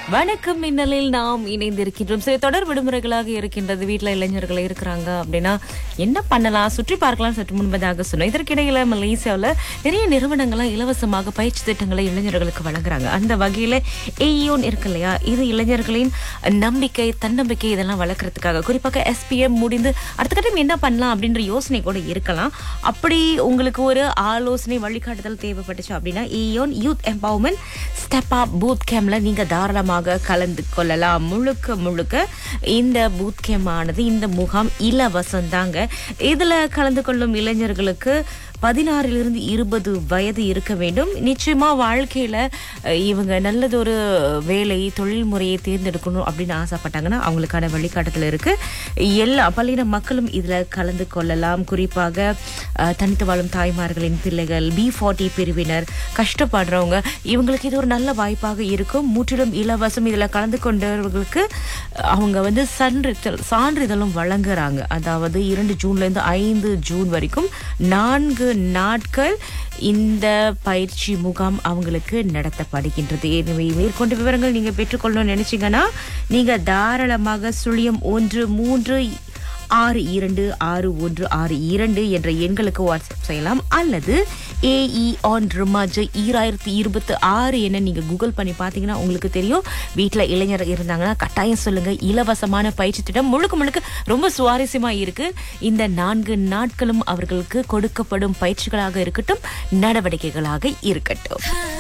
வணக்கம் மின்னலில் நாம் இணைந்திருக்கின்றோம் சரி தொடர் விடுமுறைகளாக இருக்கின்றது வீட்டில் இளைஞர்கள் இருக்கிறாங்க அப்படின்னா என்ன பண்ணலாம் சுற்றி பார்க்கலாம் சற்று முன்பதாக சொன்னோம் இதற்கிடையில மலேசியாவில் நிறைய நிறுவனங்கள்லாம் இலவசமாக பயிற்சி திட்டங்களை இளைஞர்களுக்கு வழங்குறாங்க அந்த வகையில ஏயோன் இருக்கு இல்லையா இது இளைஞர்களின் நம்பிக்கை தன்னம்பிக்கை இதெல்லாம் வளர்க்கறதுக்காக குறிப்பாக எஸ்பிஎம் முடிந்து அடுத்த கட்டம் என்ன பண்ணலாம் அப்படின்ற யோசனை கூட இருக்கலாம் அப்படி உங்களுக்கு ஒரு ஆலோசனை வழிகாட்டுதல் தேவைப்பட்டுச்சு அப்படின்னா ஏயோன் youth empowerment step up booth கேம்ல நீங்க தாராளமாக கலந்து கொள்ளலாம் முழுக்க முழுக்க இந்த பூத் கேம் ஆனது இந்த முகாம் இலவசம் தாங்க இதுல கலந்து கொள்ளும் இளைஞர்களுக்கு பதினாறிலிருந்து இருபது வயது இருக்க வேண்டும் நிச்சயமா வாழ்க்கையில அஹ், இவங்க நல்லதொரு வேலை தொழில் முறையை தேர்ந்தெடுக்கணும் அப்படின்னு ஆசைப்பட்டாங்கன்னா அவங்களுக்கான வழிகாட்டுதல் இருக்கு எல்லா பள்ளியின மக்களும் இதுல கலந்து கொள்ளலாம் குறிப்பாக அஹ், தனித்து வாழும் தாய்மார்களின் பிள்ளைகள் பி ஃபார்ட்டி பிரிவினர் கஷ்டப்படுறவங்க இவங்களுக்கு இது ஒரு நல்ல வாய்ப்பாக இருக்கும் முற்றிலும் இலவசம் இதுல கலந்து கொண்டவர்களுக்கு அஹ், அவங்க வந்து சான்றிதழ் சான்றிதழும் வழங்குறாங்க அதாவது இரண்டு ஜூன்ல இருந்து ஐந்து ஜூன் வரைக்கும் நான்கு நாட்கள் இந்த பயிற்சி முகாம் அவங்களுக்கு நடத்தப்படுகின்றது எனவே மேற்கொண்டு விவரங்கள் நீங்க பெற்றுக்கொள்ளணும்னு நினைச்சீங்கன்னா நீங்க தாராளமாக சுழியம் ஒன்று மூன்று ஆறு இரண்டு ஆறு ஒன்று ஆறு இரண்டு என்ற எண்களுக்கு வாட்ஸ்அப் செய்யலாம் அல்லது ஏஇ ஆன் ரிமாஜ் ஈராயிரத்தி இருபத்தி ஆறு என நீங்க கூகுள் பண்ணி பார்த்தீங்கன்னா உங்களுக்கு தெரியும் வீட்டில் இளைஞர் இருந்தாங்கன்னா கட்டாயம் சொல்லுங்க இலவசமான பயிற்சி திட்டம் முழுக்க முழுக்க ரொம்ப சுவாரஸ்யமா இருக்கு இந்த நான்கு நாட்களும் அவர்களுக்கு கொடுக்கப்படும் பயிற்சிகளாக இருக்கட்டும் நடவடிக்கைகளாக இருக்கட்டும்